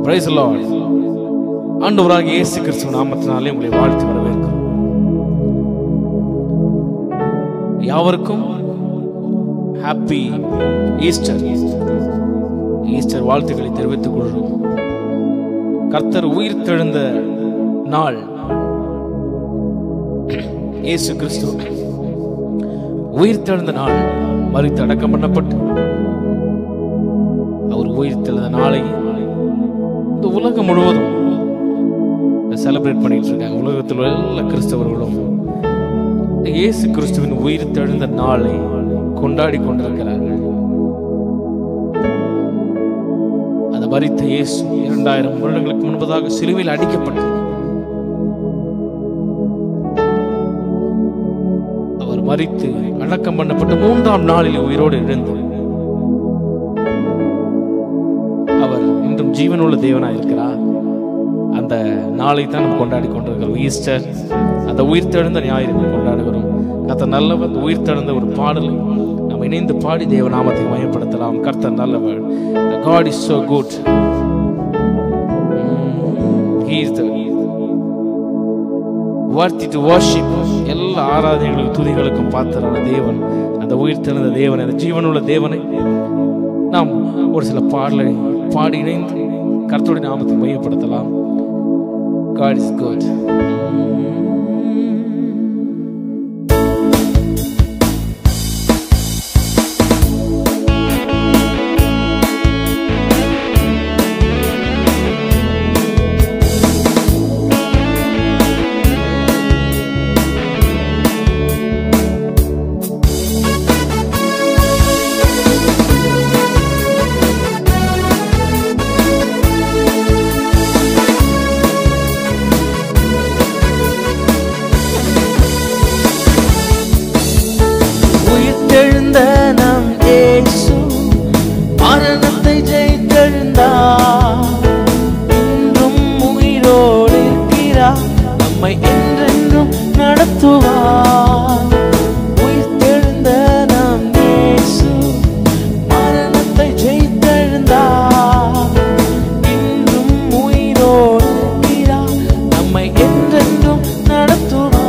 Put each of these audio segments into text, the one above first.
Price Lord ஆண்டவராகிய இயேசு கிறிஸ்துவ நாமத்தினாலே உங்களை வாழ்த்து வரவேற்கிறோம் யாவருக்கும் ஹாப்பி ஈஸ்டர் ஈஸ்டர் வாழ்த்துக்களை தெரிவித்துக் கொள்கிறோம் கர்த்தர் உயிர் தெழுந்த நாள் இயேசு கிறிஸ்து உயிர் தெழுந்த நாள் மறித்து அடக்கம் பண்ணப்பட்டு அவர் உயிர் தெழுந்த நாளை இந்த உலகம் முழுவதும் செலிப்ரேட் பண்ணிட்டு இருக்காங்க உலகத்தில் உள்ள எல்லா கிறிஸ்தவர்களும் இயேசு கிறிஸ்துவின் உயிர் தெழுந்த நாளை கொண்டாடி கொண்டிருக்கிறார்கள் அந்த மரித்த இயேசு இரண்டாயிரம் வருடங்களுக்கு முன்பதாக சிலுவையில் அடிக்கப்பட்டு அவர் மரித்து அடக்கம் பண்ணப்பட்டு மூன்றாம் நாளில் உயிரோடு எழுந்து அவர் இன்றும் ஜீவனுள்ள தேவனாய் இருக்கிறார் அந்த நாளை தான் நம்ம கொண்டாடி கொண்டிருக்கிறோம் ஈஸ்டர் அந்த உயிர் தெழுந்த ஞாயிறு நம்ம கொண்டாடுகிறோம் கர்த்தர் நல்லவர் உயிர் தெழுந்த ஒரு பாடலை நாம் இணைந்து பாடி தேவநாமத்தை மயப்படுத்தலாம் கர்த்தர் நல்லவர் the God is so good Mm, he is the worthy to worship எல்லா ஆராதனைகளுக்கும் துதிகளுக்கும் பாத்திரான தேவன் அந்த உயிர் தெழுந்த தேவனை அந்த ஜீவனுள்ள தேவனை நாம் ஒரு சில பாடலை பாடி இணைந்து கர்த்தருடைய நாமத்தை மையப்படுத்தலாம் God is good. உயிர்த்தெழுந்த நம் இயேசு மரணத்தை ஜெயித்தெழுந்தார் இன்றும் உயிரோடு இருக்கிறார் நம்மை என்றென்றும் நடத்துவார் உயிர்த்தெழுந்த நம் இயேசு மரணத்தை ஜெயித்தெழுந்தார் இன்றும் உயிரோடு இருக்கிறார் நம்மை என்றென்றும் நடத்துவார்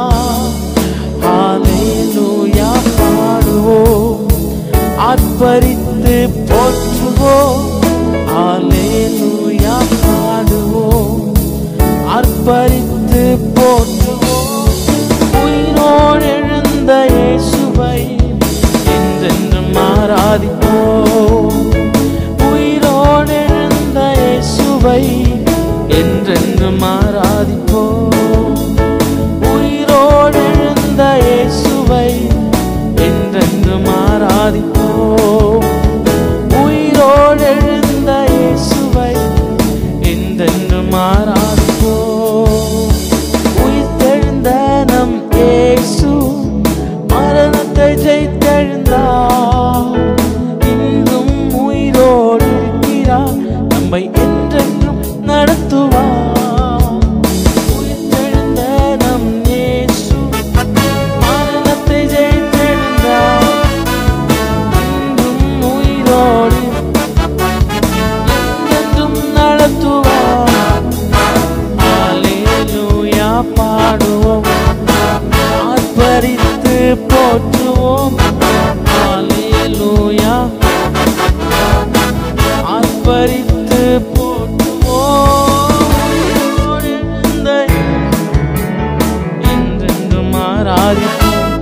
ஹalleluya பாடுவோம் ஆர்ப்பரித்து போற்றுவோம் ஹalleluya பாடுவோம் ஆர்ப்பரித்து போற்றுவோம் உயிரோடு எழுந்த இயேசுவை என்றென்றும் ஆராதிப்போம் உயிரோடு எழுந்த இயேசுவை என்றென்றும் ஆராதிப்போம் உயிரோடு எழுந்த இயேசுவை என்றென்றும் ஆராதிப்போம் உயிரோடு எழுந்த இயேசுவை என்றென்றும் ஆராதிப்போம் உயிர்த்தெழுந்த நம் இயேசு மரணத்தை ஜெயித்தெழுந்தார் இன்றும் உயிரோடு இருக்கிறார் நம்மை என்றென்றும் நடத்துவார் உயிர்த்தெழுந்த நம் இயேசு மரணத்தை ஜெயித்தெழுந்தார் இன்றும் உயிரோடு என்றென்றும் நடத்துவார் ஹalleluya பாடுவோம் ஆர்ப்பரித்து போற்றுவோம் ஹalleluya ஆர்ப்பரித்து போற்றுவோம் உயிரோடு எழுந்த என்றென்றும் ஆராதிப்போம்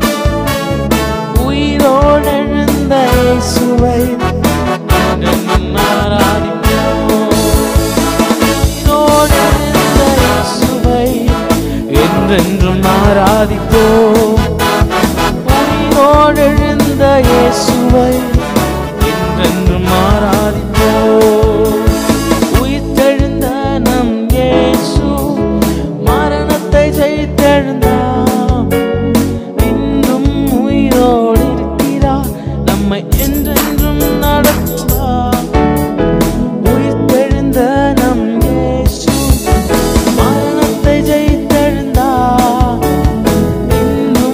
உயிரோடு எழுந்த இயேசுவை என்றென்றும் ஆராதிப்போம் உயிரோடு எழுந்த இயேசுவை என்றென்றும் ஆராதிப்போம் உயிரோடு எழுந்த இயேசுவை என்றென்றும் ஆராதிப்போம் உயிர்த்தெழுந்த நம் இயேசு மரணத்தை ஜெயித்தெழுந்தார் இன்னும் உயிரோடு இருக்கிறார் நம்மை என்றென்றும் நடத்துவார் உயிர்த்தெழுந்த நம் இயேசு மரணத்தை ஜெயித்தெழுந்தார் இன்னும்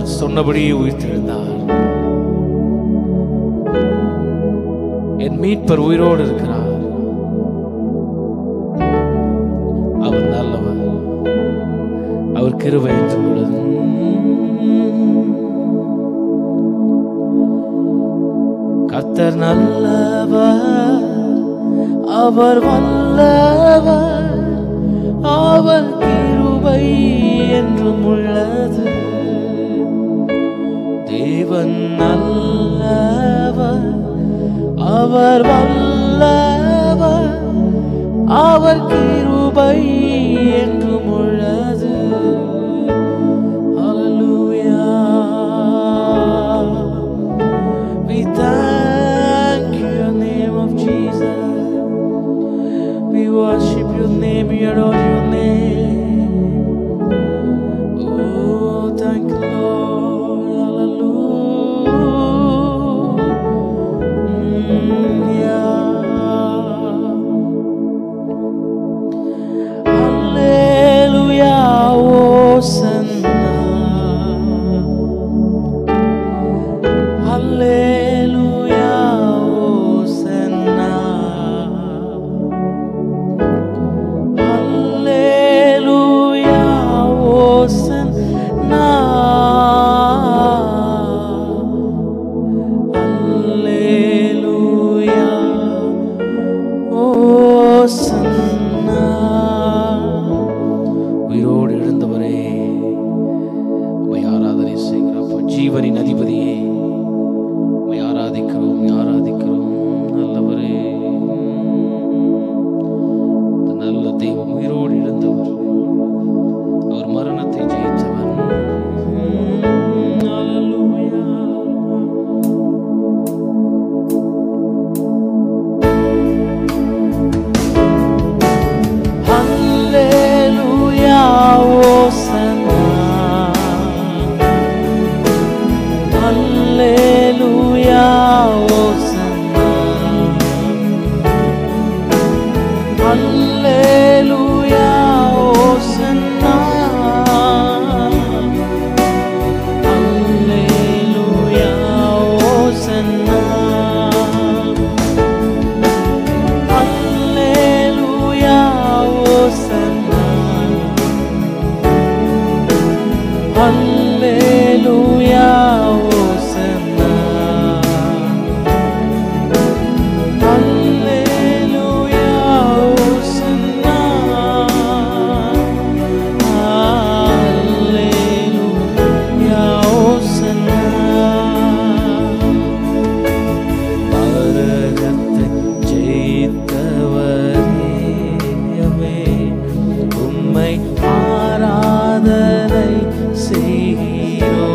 சொன்னபடியே உயிர்த்தெழுந்தார் என் மீட்பர் உயிரோடு இருக்கிறார் அவர் நல்லவர் அவர் கிருபை என்று உள்ளது கர்த்தர் நல்லவர் அவர் வல்லவர் அவர் கிருபை என்றும் உள்ளது தேவன் நல்லவர் அவர் வல்லவர் அவர் கிருபை என்றும் உள்ளது Hallelujah. We thank you, your name of Jesus. We worship your name, we adore your name. Oh, thank you, Lord. Hallelujah. Mm, yeah. Hallelujah, Hosanna. Hallelujah, Hosanna. Hallelujah, Hosanna. Hallelujah, Hosanna. உயிரோடு எழுந்தவரே உம்மை ஆராதனை செய்கிறப்போ ஜீவனின் அதிபதியே உம்மை ஆராதிக்கிறோம் உம்மை ஆராதிக்கிறோம் நல்லவரே இந்த நல்ல தெய்வம் உயிரோடு எழுந்தவர் அவர் மரணத்தை ஜெயித்தவர் Hallelujah. Hallelujah, Hosanna. Hallelujah, Hosanna. Hallelujah, Hosanna. Hallelujah, Hosanna. Hallelujah, Hosanna. Hallelujah, Hosanna. Hallelujah, Hosanna. Hallelujah, Hosanna. பாரதத்தை ஜெயித்தவரேயமே உம்மை ஆராதனை செய்கிறோ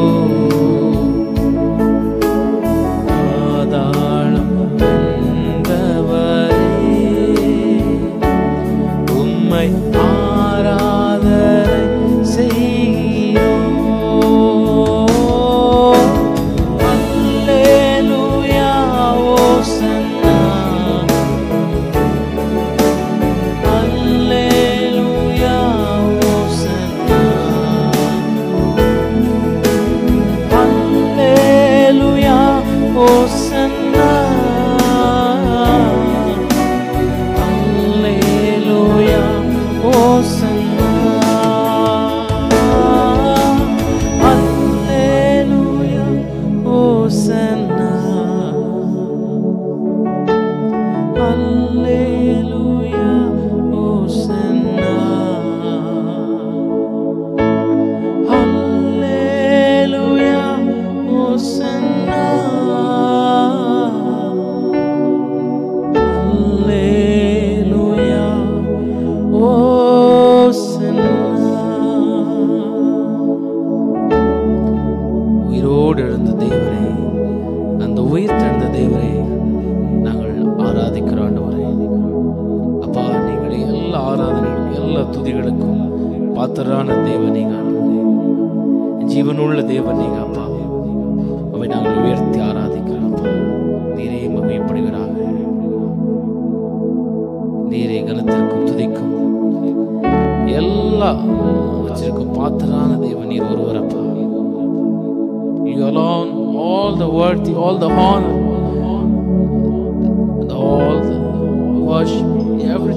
ஆதாளம் வென்றவரே உம்மை ஆராதனை செய்கிறோ அல்லேலூயா ஓசன்னா அல்லேலூயா ஓசன்னா அல்லேலூயா ஓசன்னா அல்லேலூயா ஓசன்னா அல்லேலூயா ஓசன்னா அல்லேலூயா ஓசன்னா அல்லேலூயா ஓசன்னா அல்லேலூயா ஓசன்னா உயிரோடு எழுந்த தேவரே அந்த உயிர் தெழுந்த தேவரே நாங்கள் ஆராதிக்கிற ஆண்டவரே அப்பா நீங்கள் எல்லா ஆராதனைகளுக்கும் எல்லா துதிகளுக்கும் பாத்திரான தேவன் நீங்க ஆண்டவரே ஜீவனுள்ள தேவன் நீங்க அப்பா அவை நாங்கள் உயர்த்தி ஆராதிக்கிறோம் அப்பா நீரே மகிமைப்படுகிறாங்க நீரே கனத்திற்கும் துதிக்கும் எல்லா வச்சிருக்கும் பாத்திரான தேவன் நீர் ஒருவர் அப்பா You alone, all the worthy, all the honor, and all the worship, every